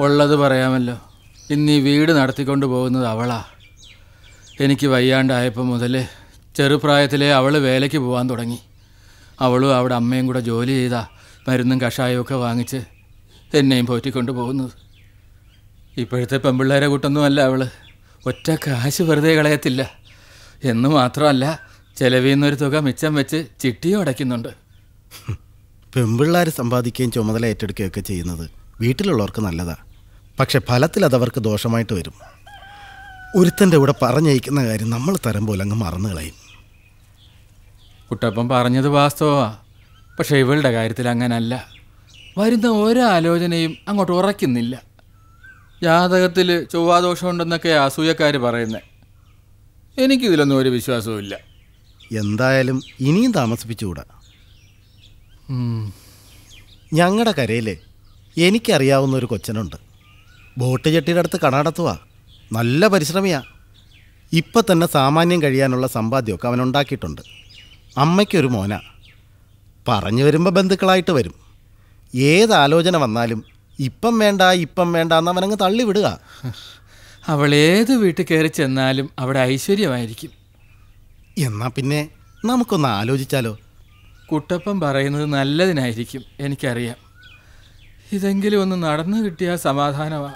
ഉള്ളത് പറയാമല്ലോ ഇന്ന് ഈ വീട് നടത്തിക്കൊണ്ട് പോകുന്നത് അവളാ എനിക്ക് വയ്യാണ്ടായപ്പോൾ മുതൽ ചെറുപ്രായത്തിലേ അവൾ വേലയ്ക്ക് പോകാൻ തുടങ്ങി അവളും അവിടെ അമ്മയും കൂടെ ജോലി ചെയ്താ മരുന്നും കഷായവും ഒക്കെ വാങ്ങിച്ച് എന്നെയും പോറ്റിക്കൊണ്ട് പോകുന്നത് ഇപ്പോഴത്തെ പെമ്പിള്ളേരെ കൂട്ടൊന്നുമല്ല അവള് ഒറ്റ കാശ് വെറുതെ കളയത്തില്ല എന്ന് മാത്രമല്ല ചെലവിൽ നിന്നൊരു തുക മിച്ചം വെച്ച് ചിട്ടിയും അടയ്ക്കുന്നുണ്ട് പെമ്പിള്ളാർ സമ്പാദിക്കുകയും ചുമതല ഏറ്റെടുക്കുകയൊക്കെ ചെയ്യുന്നത് വീട്ടിലുള്ളവർക്ക് നല്ലതാ പക്ഷെ ഫലത്തിൽ അതവർക്ക് ദോഷമായിട്ട് വരും ഒരുത്തൻ്റെ കൂടെ പറഞ്ഞയക്കുന്ന കാര്യം നമ്മൾ തരം പോലെ അങ്ങ് മറന്നു കളയും കുട്ടപ്പൻ പറഞ്ഞത് വാസ്തവമാ പക്ഷെ ഇവളുടെ കാര്യത്തിൽ അങ്ങനല്ല വരുന്ന ഓരോ ആലോചനയും അങ്ങോട്ട് ഉറയ്ക്കുന്നില്ല ജാതകത്തിൽ ചൊവ്വാദോഷമുണ്ടെന്നൊക്കെ അസൂയക്കാർ പറയുന്നത് എനിക്കിതിലൊന്നും ഒരു വിശ്വാസവും എന്തായാലും ഇനിയും താമസിപ്പിച്ചുകൂടാ ഞങ്ങളുടെ കരയിൽ എനിക്കറിയാവുന്ന ഒരു കൊച്ചനുണ്ട് ബോട്ട് ചെട്ടിയുടെ അടുത്ത് കട നടത്തുവാ നല്ല പരിശ്രമിയാ ഇപ്പം തന്നെ സാമാന്യം കഴിയാനുള്ള സമ്പാദ്യമൊക്കെ അവൻ ഉണ്ടാക്കിയിട്ടുണ്ട് അമ്മയ്ക്കൊരു മോന പറഞ്ഞു വരുമ്പോൾ ബന്ധുക്കളായിട്ട് വരും ഏത് ആലോചന വന്നാലും ഇപ്പം വേണ്ട ഇപ്പം വേണ്ട എന്ന് അവനങ്ങ് തള്ളി വിടുക അവൾ ഏത് വീട്ടിൽ കയറി ചെന്നാലും അവിടെ ഐശ്വര്യമായിരിക്കും എന്നാ പിന്നെ നമുക്കൊന്ന് ആലോചിച്ചാലോ കുട്ടപ്പൻ പറയുന്നത് നല്ലതിനായിരിക്കും എനിക്കറിയാം ഇതെങ്കിലും ഒന്ന് നടന്നു കിട്ടിയാൽ സമാധാനമാണ്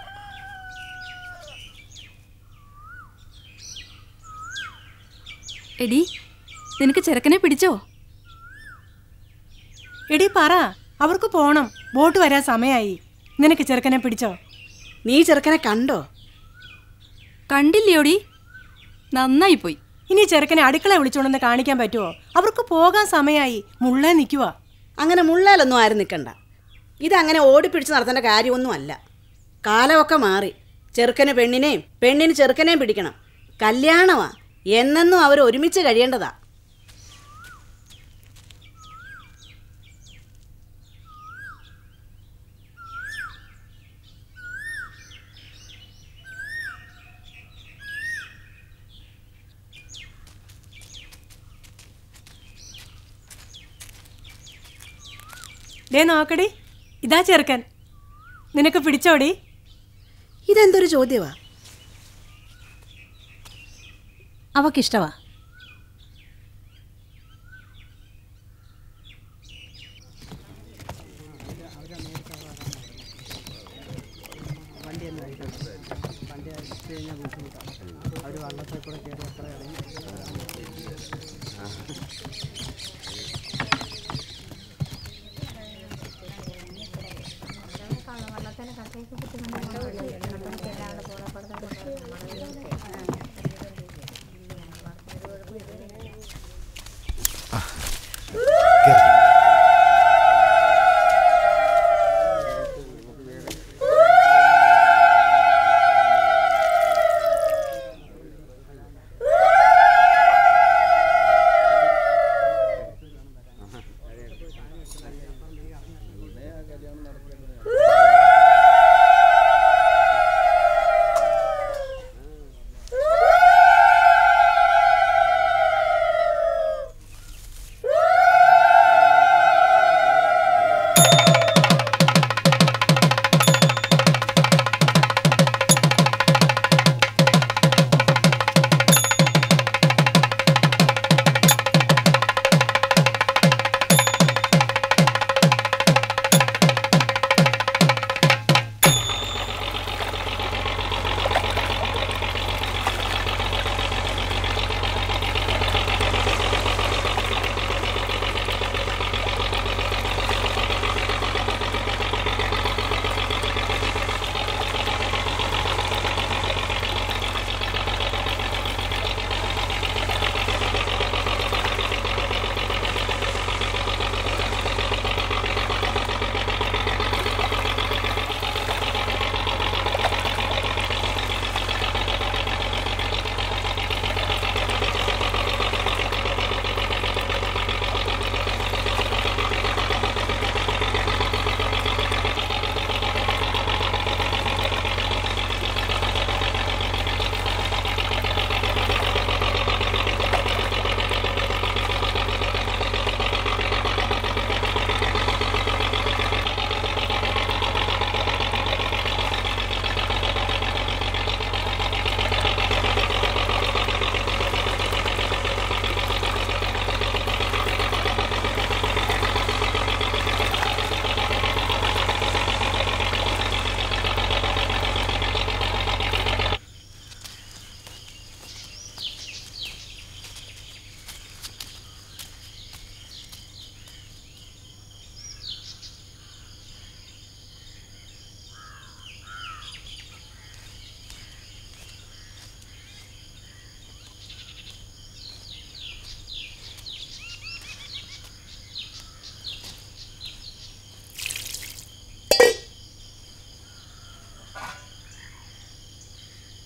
എടി നിനക്ക് ചെറുക്കനെ പിടിച്ചോ എടി പറ അവർക്ക് പോണം ബോട്ട് വരാൻ സമയമായി നിനക്ക് ചെറുക്കനെ പിടിച്ചോ നീ ചെറുക്കനെ കണ്ടോ കണ്ടില്ലയോടി നന്നായി പോയി ഇനി ചെറുക്കനെ അടുക്കള വിളിച്ചോണ്ടെന്ന് കാണിക്കാൻ പറ്റുമോ അവർക്ക് പോകാൻ സമയമായി മുള്ളേ നിൽക്കുക അങ്ങനെ മുള്ളാലൊന്നും ആരും നിൽക്കണ്ട ഇതങ്ങനെ ഓടിപ്പിടിച്ച് നടത്തേണ്ട കാര്യമൊന്നും അല്ല കാലമൊക്കെ മാറി ചെറുക്കന് പെണ്ണിനെയും പെണ്ണിന് ചെറുക്കനെയും പിടിക്കണം കല്യാണമാ എന്നെന്നും അവർ ഒരുമിച്ച് കഴിയേണ്ടതാ ദേ നോക്കടി ഇതാ ചെറുക്കൻ നിനക്ക് പിടിച്ചോടി ഇതെന്തൊരു ചോദ്യമാ അവക്കിഷ്ടവാ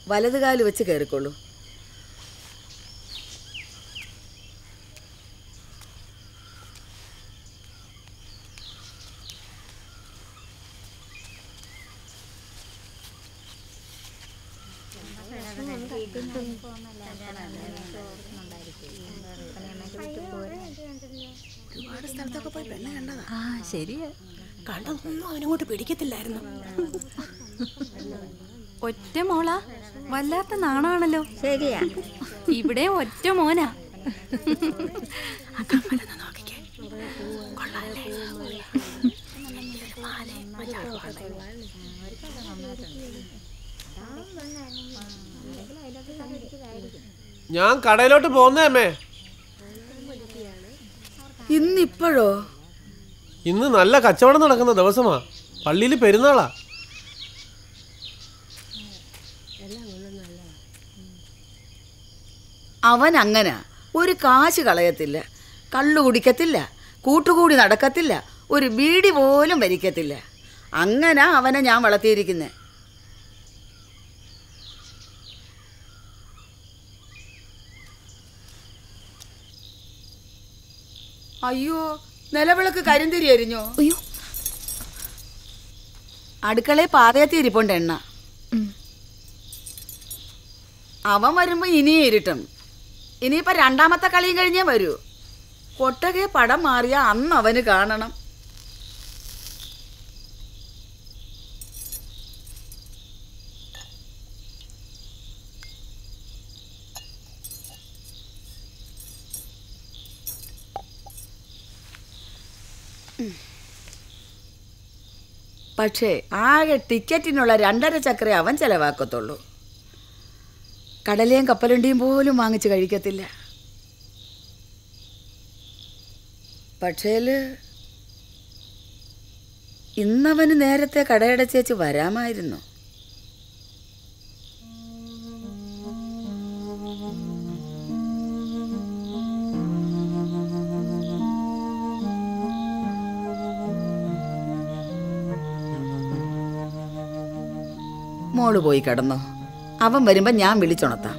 വലത് കാല് വെച്ച് കയറിക്കോളൂ ആ ശരിയാ കണ്ടൊന്നും അവനങ്ങോട്ട് പിടിക്കത്തില്ലായിരുന്നു ഒറ്റ മോളാ വല്ലാത്ത നാണാണല്ലോ ശരിയാ ഇവിടെ ഒറ്റ മോനാ ഞാൻ കടയിലോട്ട് പോകുന്നേ അമ്മേ ഇന്നിപ്പോഴോ ഇന്ന് നല്ല കച്ചവടം നടക്കുന്ന ദിവസമാ പള്ളിയിൽ പെരുന്നാളാ അവൻ അങ്ങനെ ഒരു കാശ് കളയത്തില്ല കള്ളു കുടിക്കത്തില്ല കൂട്ടുകൂടി നടക്കത്തില്ല ഒരു ബീഡി പോലും വലിക്കത്തില്ല അങ്ങനെ അവനെ ഞാൻ വളർത്തിയിരിക്കുന്നത് അയ്യോ നിലവിളക്ക് കരിന്തിരി എരിഞ്ഞോ അയ്യോ അടുക്കളയിൽ പാതയത്തി ഇരിപ്പുണ്ട് എണ്ണ ഉം. അവൻ വരുമ്പോ ഇനിയും ഇരുട്ടും ഇനിയിപ്പോ രണ്ടാമത്തെ കളിയും കഴിഞ്ഞേ വരൂ കൊട്ടകെ പടം മാറിയ അന്ന് അവന് കാണണം പക്ഷേ ആകെ ടിക്കറ്റിനുള്ള രണ്ടര ചക്രേ അവൻ ചെലവാക്കത്തുള്ളൂ കടലയും കപ്പലണ്ടിയും പോലും വാങ്ങിച്ച് കഴിക്കത്തില്ല പക്ഷേല് ഇന്നവന് നേരത്തെ കടയടച്ചേച്ച് വരാമായിരുന്നു മോള് പോയി കിടന്നോ അവൻ വരുമ്പോ ഞാൻ വിളിച്ചുണർത്താം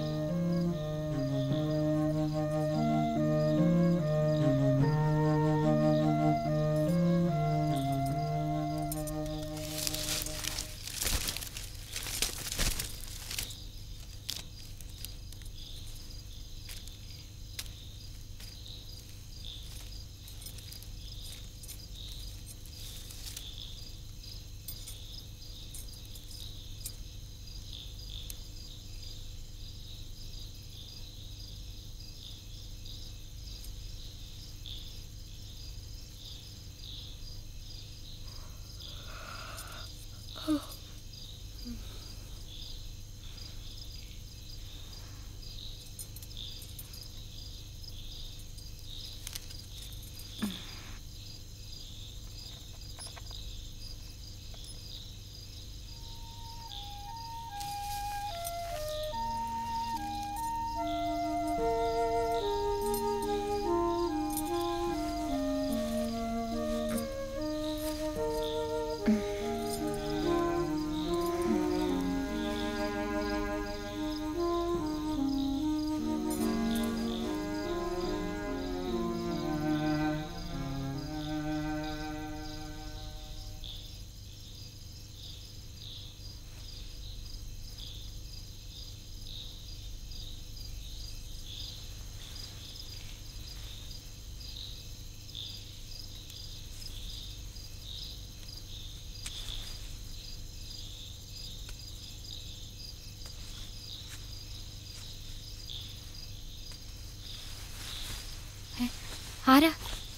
ആരാ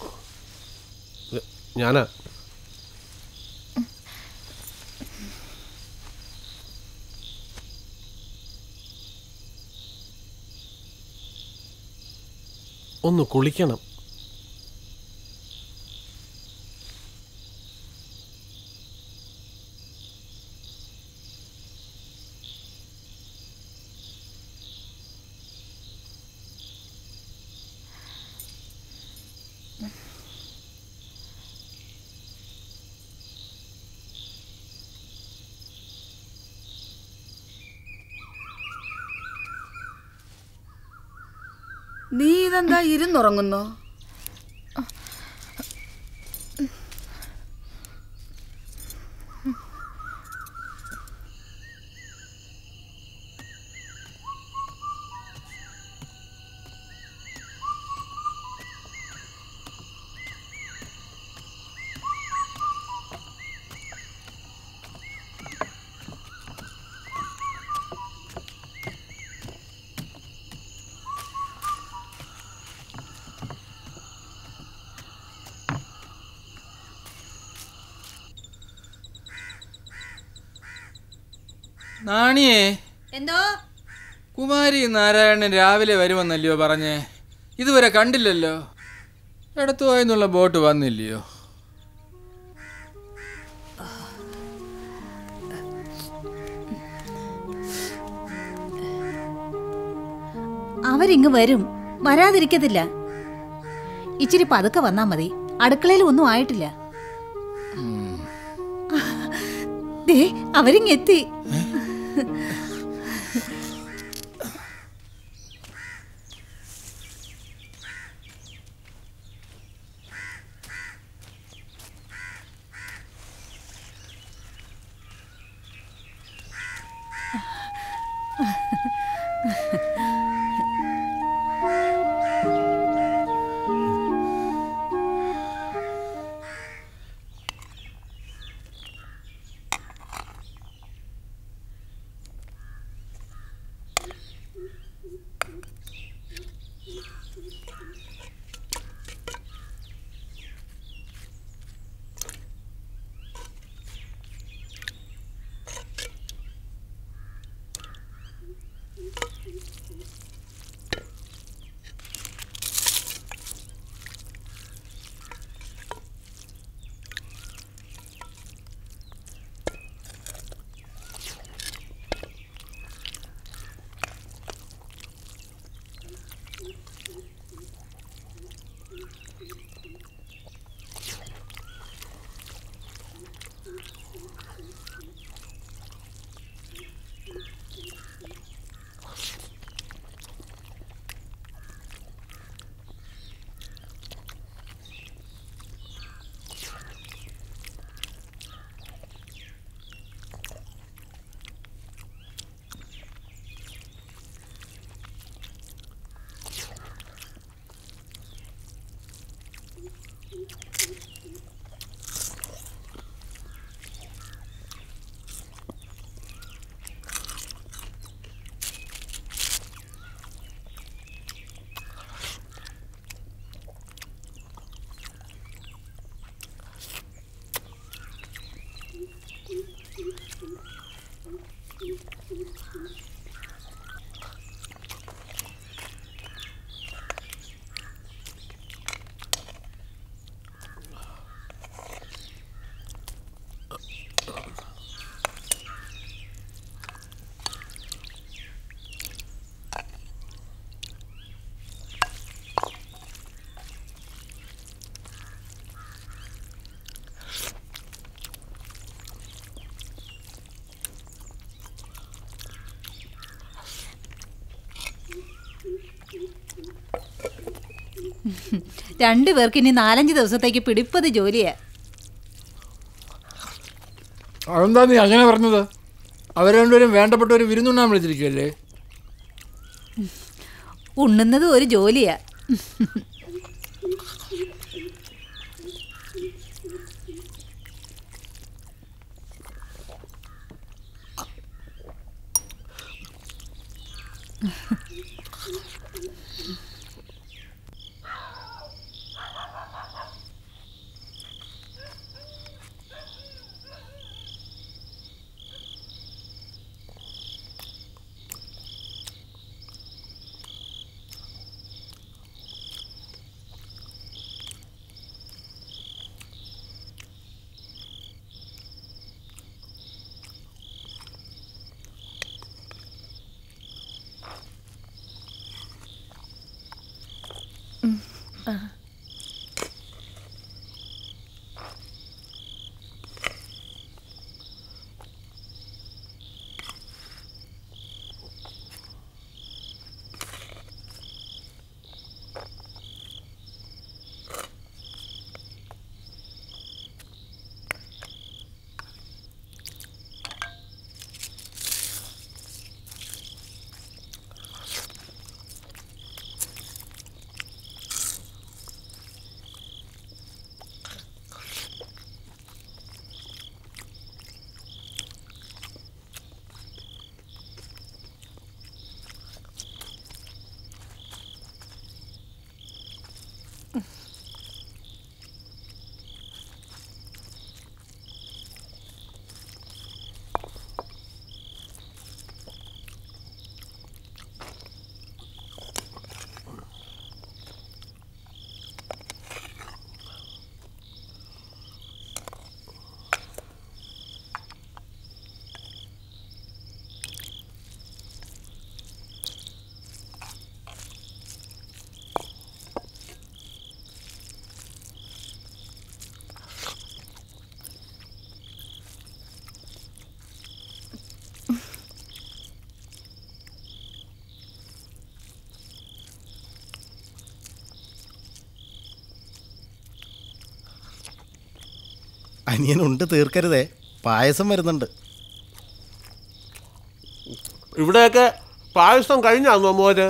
ഞാനാ ഒന്ന് കുളിക്കണം നീ ഇതെന്താ ഇരുന്നുറങ്ങുന്നു നാണിയേ എന്തോ കുമാരി നാരായണൻ രാവിലെ വരുമെന്നല്ലയോ പറഞ്ഞേ ഇതുവരെ കണ്ടില്ലല്ലോ എടത്തുവായെന്നുള്ള ബോട്ട് വന്നില്ലയോ അവരിങ്ങ് വരും വരാതിരിക്കത്തില്ല ഇച്ചിരി പതുക്കെ വന്നാ മതി അടുക്കളയിൽ ഒന്നും ആയിട്ടില്ല ദേ അവരിങ്ങെത്തി രണ്ടുപേർക്ക് ഇനി നാലഞ്ച് ദിവസത്തേക്ക് പിടിപ്പത് ജോലിയാ അതെന്താ നീ അങ്ങനെ പറഞ്ഞത് അവർ രണ്ടുപേരും വേണ്ടപ്പെട്ട ഒരു വിരുന്നുണ്ണാൻ വിളിച്ചിരിക്കുകയല്ലേ ഉണ്ണുന്നത് ഒരു ജോലിയാ അനിയനുണ്ട് തീർക്കരുതേ പായസം വരുന്നുണ്ട് ഇവിടെയൊക്കെ പായസം കഴിഞ്ഞാന്നോ മോന്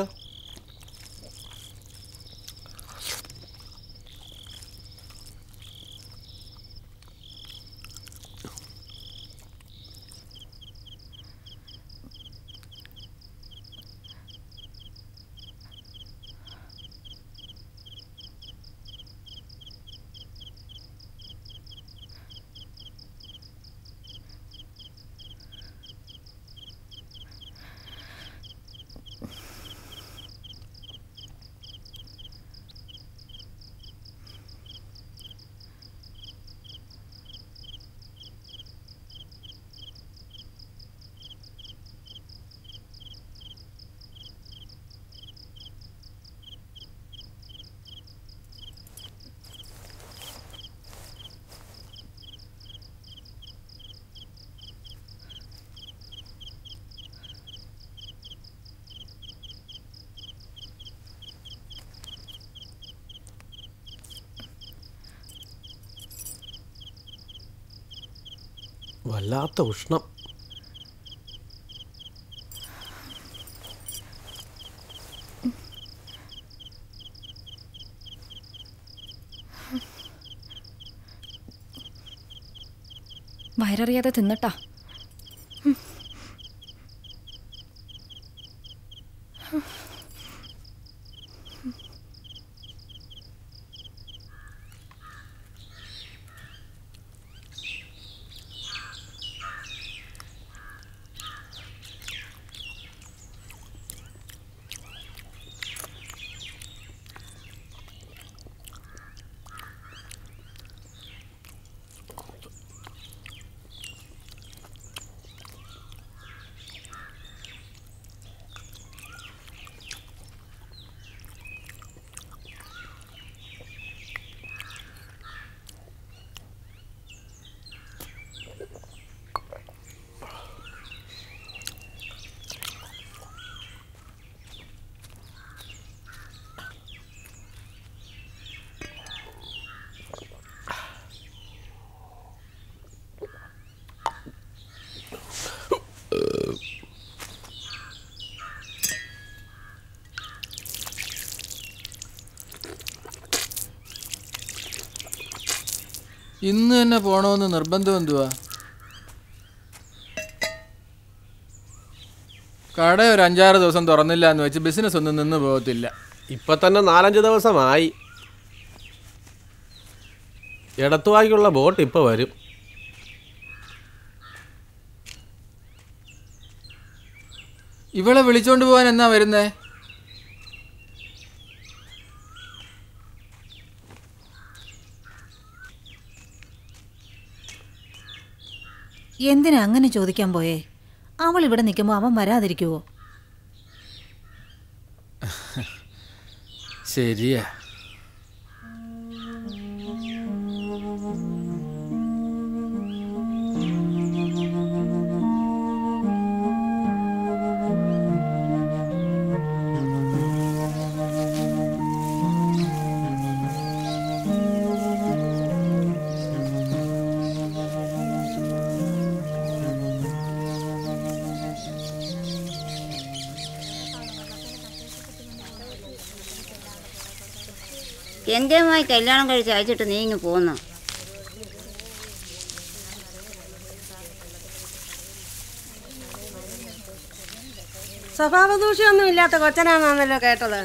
വല്ലാത്ത ഉഷ്ണം വയററിയാതെ തിന്നട്ടാ ഇന്ന് തന്നെ പോണമെന്ന് നിർബന്ധം എന്തുവാ കട ഒരു അഞ്ചാറ് ദിവസം തുറന്നില്ല എന്ന് വെച്ച് ബിസിനസ് ഒന്നും നിന്ന് പോകത്തില്ല ഇപ്പൊ തന്നെ നാലഞ്ച് ദിവസമായി ഇടത്തുവായ്ക്കുള്ള ബോട്ട് ഇപ്പൊ വരും ഇവളെ വിളിച്ചോണ്ട് പോകാൻ എന്നാ വരുന്നേ എന്തിനാ അങ്ങനെ ചോദിക്കാൻ പോയേ അവൾ ഇവിടെ നിൽക്കുമ്പോൾ അവൻ വരാതിരിക്കുവോ ശരിയാ എന്തേമായി കല്യാണം കഴിച്ച് അയച്ചിട്ട് നീ ഇങ്ങ് പോന്നു സ്വഭാവദൂഷ്യമൊന്നും ഇല്ലാത്ത കൊച്ചനാണെന്നല്ലോ കേട്ടത്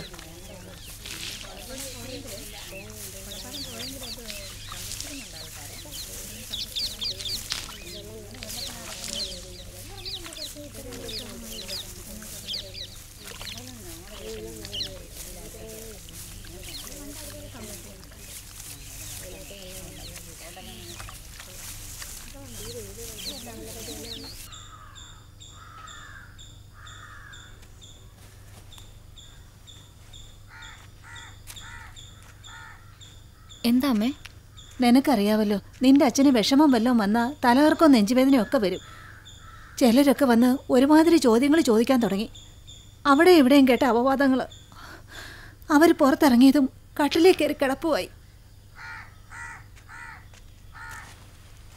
എന്താ അമ്മേ നിനക്കറിയാവല്ലോ നിന്റെ അച്ഛന് വിഷമം വല്ലതും വന്നാൽ തലകർക്കോ നെഞ്ചുവേദനയോ ഒക്കെ വരും ചിലരൊക്കെ വന്ന് ഒരുമാതിരി ചോദ്യങ്ങൾ ചോദിക്കാൻ തുടങ്ങി അവിടെ ഇവിടെയും കേട്ട അപവാദങ്ങൾ അവർ പുറത്തിറങ്ങിയതും കട്ടിലേക്ക് കയറി കിടപ്പുമായി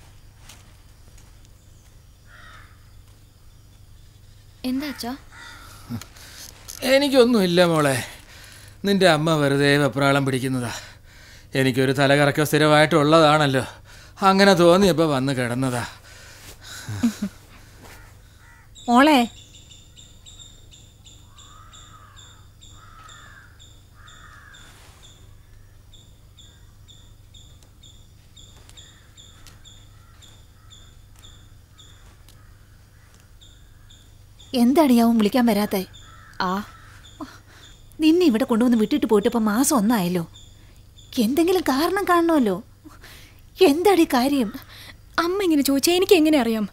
എന്താ അച്ഛാ എനിക്കൊന്നുമില്ല മോളെ നിന്റെ അമ്മ വെറുതെ വെപ്രാളം പിടിക്കുന്നതാ എനിക്കൊരു തലകറക്കം സ്ഥിരമായിട്ടുള്ളതാണല്ലോ അങ്ങനെ തോന്നിയപ്പോൾ വന്ന് കിടന്നതാ മോളെ എന്താടിയാവും വിളിക്കാൻ വരാത്തേ ആ നിന്നെ ഇവിടെ കൊണ്ടുവന്ന് വിട്ടിട്ട് പോയിട്ട് ഇപ്പം മാസം ഒന്നായല്ലോ എന്തെങ്കിലും കാരണം കാണണമല്ലോ എന്താടി കാര്യം അമ്മ ഇങ്ങനെ ചോദിച്ചാൽ എനിക്ക് എങ്ങനെ അറിയാം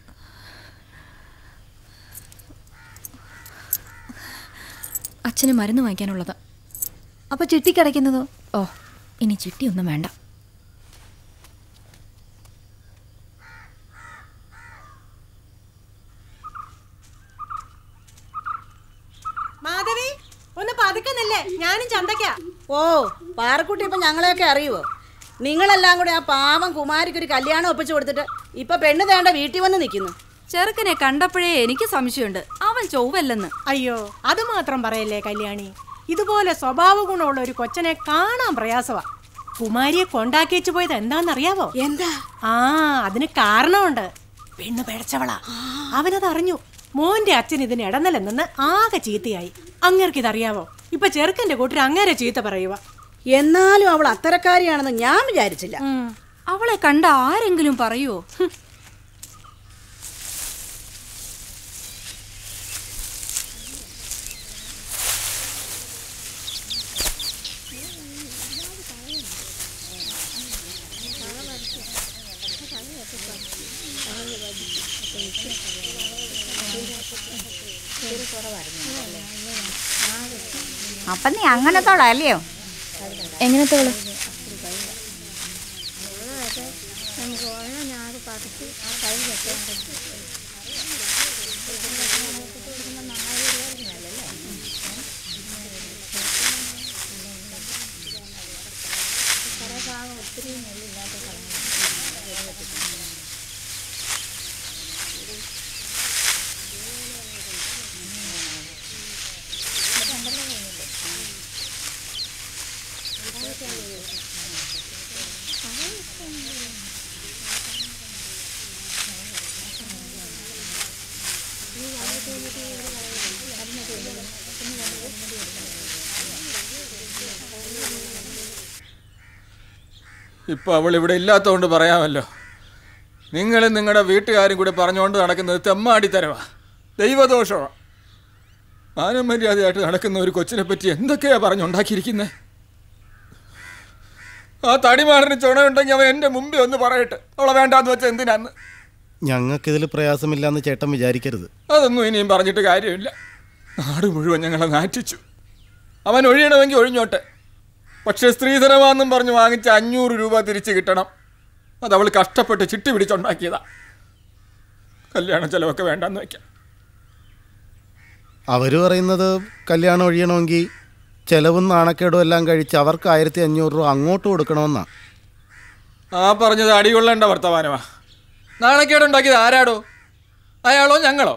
അച്ഛന് മരുന്ന് വാങ്ങിക്കാനുള്ളതാ അപ്പൊ ചിട്ടിക്കടയ്ക്കുന്നതോ ഓ ഇനി ചിട്ടിയൊന്നും വേണ്ട മാധവി ഒന്ന് പതുക്കുന്നില്ലേ ഞാനും ചന്തയ്ക്കാ ഓ പാറക്കുട്ടി ഇപ്പം ഞങ്ങളെയൊക്കെ അറിയുമോ നിങ്ങളെല്ലാം കൂടെ ആ പാവം കുമാരിക്ക് ഒരു കല്യാണം ഒപ്പിച്ചു കൊടുത്തിട്ട് ഇപ്പൊ പെണ്ണ് തേണ്ട വീട്ടിൽ വന്ന് നിൽക്കുന്നു ചെറുക്കനെ കണ്ടപ്പോഴേ എനിക്ക് സംശയമുണ്ട് അവൻ ചൊവ്വല്ലെന്ന് അയ്യോ അത് മാത്രം പറയല്ലേ കല്യാണി ഇതുപോലെ സ്വഭാവ ഗുണമുള്ള ഒരു കൊച്ചനെ കാണാൻ പ്രയാസമാ കുമാരിയെ കൊണ്ടാക്കിച്ചു പോയത് എന്താണെന്നറിയാവോ എന്താ ആ അതിന് കാരണമുണ്ട് പെണ്ണ് പിഴച്ചവളാ അവനത് അറിഞ്ഞു മോന്റെ അച്ഛൻ ഇതിന് ഇടനിലെന്ന് ആകെ ചീത്തയായി അങ്ങേർക്ക് ഇതറിയാവോ ഇപ്പൊ ചെറുക്കന്റെ കൂട്ടർ അങ്ങേരെ ചീത്ത പറയുക എന്നാലും അവൾ അത്തരക്കാരിയാണെന്ന് ഞാൻ വിചാരിച്ചില്ല അവളെ കണ്ട ആരെങ്കിലും പറയുവോ ഹും. അപ്പം നീ അങ്ങനത്തോളാ അല്ലയോ എങ്ങനത്തെ ഇപ്പോൾ അവൾ ഇവിടെ ഇല്ലാത്തതുകൊണ്ട് പറയാമല്ലോ നിങ്ങളും നിങ്ങളുടെ വീട്ടുകാരും കൂടി പറഞ്ഞുകൊണ്ട് നടക്കുന്നത് തെമ്മാടിത്തരവാ ദൈവദോഷമാ മാനമര്യാദയായിട്ട് നടക്കുന്ന ഒരു കൊച്ചിനെ പറ്റി എന്തൊക്കെയാ പറഞ്ഞുണ്ടാക്കിയിരിക്കുന്നത് ആ തടിമാറിന് ചുണയുണ്ടെങ്കിൽ അവൻ എൻ്റെ മുമ്പിൽ ഒന്ന് പറയട്ടെ അവളെ വേണ്ടാന്ന് വെച്ചാൽ എന്തിനാന്ന് ഞങ്ങൾക്കിതിൽ പ്രയാസമില്ലാന്ന് ചേട്ടൻ വിചാരിക്കരുത് അതൊന്നും ഇനിയും പറഞ്ഞിട്ട് കാര്യമില്ല നാട് മുഴുവൻ ഞങ്ങളെ നാറ്റിച്ചു അവൻ ഒഴിയണമെങ്കിൽ ഒഴിഞ്ഞോട്ടെ പക്ഷേ സ്ത്രീധനമാണെന്നും പറഞ്ഞ് വാങ്ങിച്ച അഞ്ഞൂറ് രൂപ തിരിച്ച് കിട്ടണം അത് അവൾ കഷ്ടപ്പെട്ട് ചിട്ടി പിടിച്ചുണ്ടാക്കിയതാ കല്യാണ ചെലവൊക്കെ വേണ്ടെന്ന് വെക്കാം അവർ പറയുന്നത് കല്യാണം ഒഴിയണമെങ്കിൽ ചെലവും നാണക്കേടും എല്ലാം കഴിച്ച് അവർക്ക് ആയിരത്തി അഞ്ഞൂറ് രൂപ അങ്ങോട്ട് കൊടുക്കണമെന്നാ ആ പറഞ്ഞത് അടികൊള്ളേണ്ട വർത്തമാനമാ നാണക്കേടുണ്ടാക്കിയത് ആരാടോ അയാളോ ഞങ്ങളോ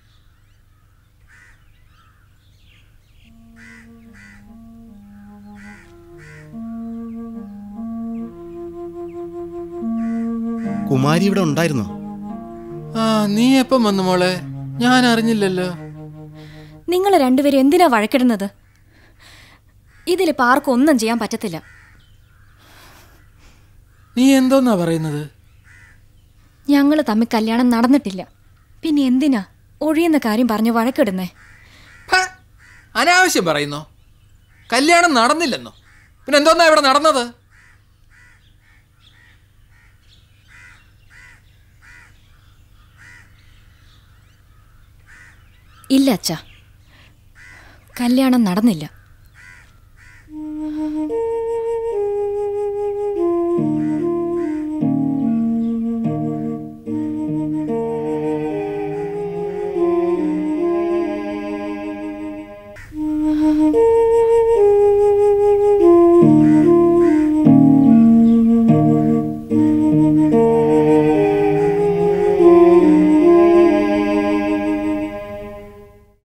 കുമാരി ഇവിടെ ഉണ്ടായിരുന്നോ ആ നീ എപ്പം വന്നു മോളെ ഞാൻ അറിഞ്ഞില്ലല്ലോ നിങ്ങൾ രണ്ടുപേരും എന്തിനാ വഴക്കിടുന്നത് ഇതിലിപ്പോൾ ആർക്കും ഒന്നും ചെയ്യാൻ പറ്റത്തില്ല നീ എന്തോന്നാ പറയുന്നത് ഞങ്ങൾ തമ്മിൽ കല്യാണം നടന്നിട്ടില്ല പിന്നെ എന്തിനാ ഒഴിയുന്ന കാര്യം പറഞ്ഞ് വഴക്കിടുന്നേ ഹ, അനാവശ്യം പറയുന്നോ കല്യാണം നടന്നില്ലെന്നോ പിന്നെ എന്തോന്നാ ഇവിടെ നടന്നത് ഇല്ല അച്ഛ കല്യാണം നടന്നില്ല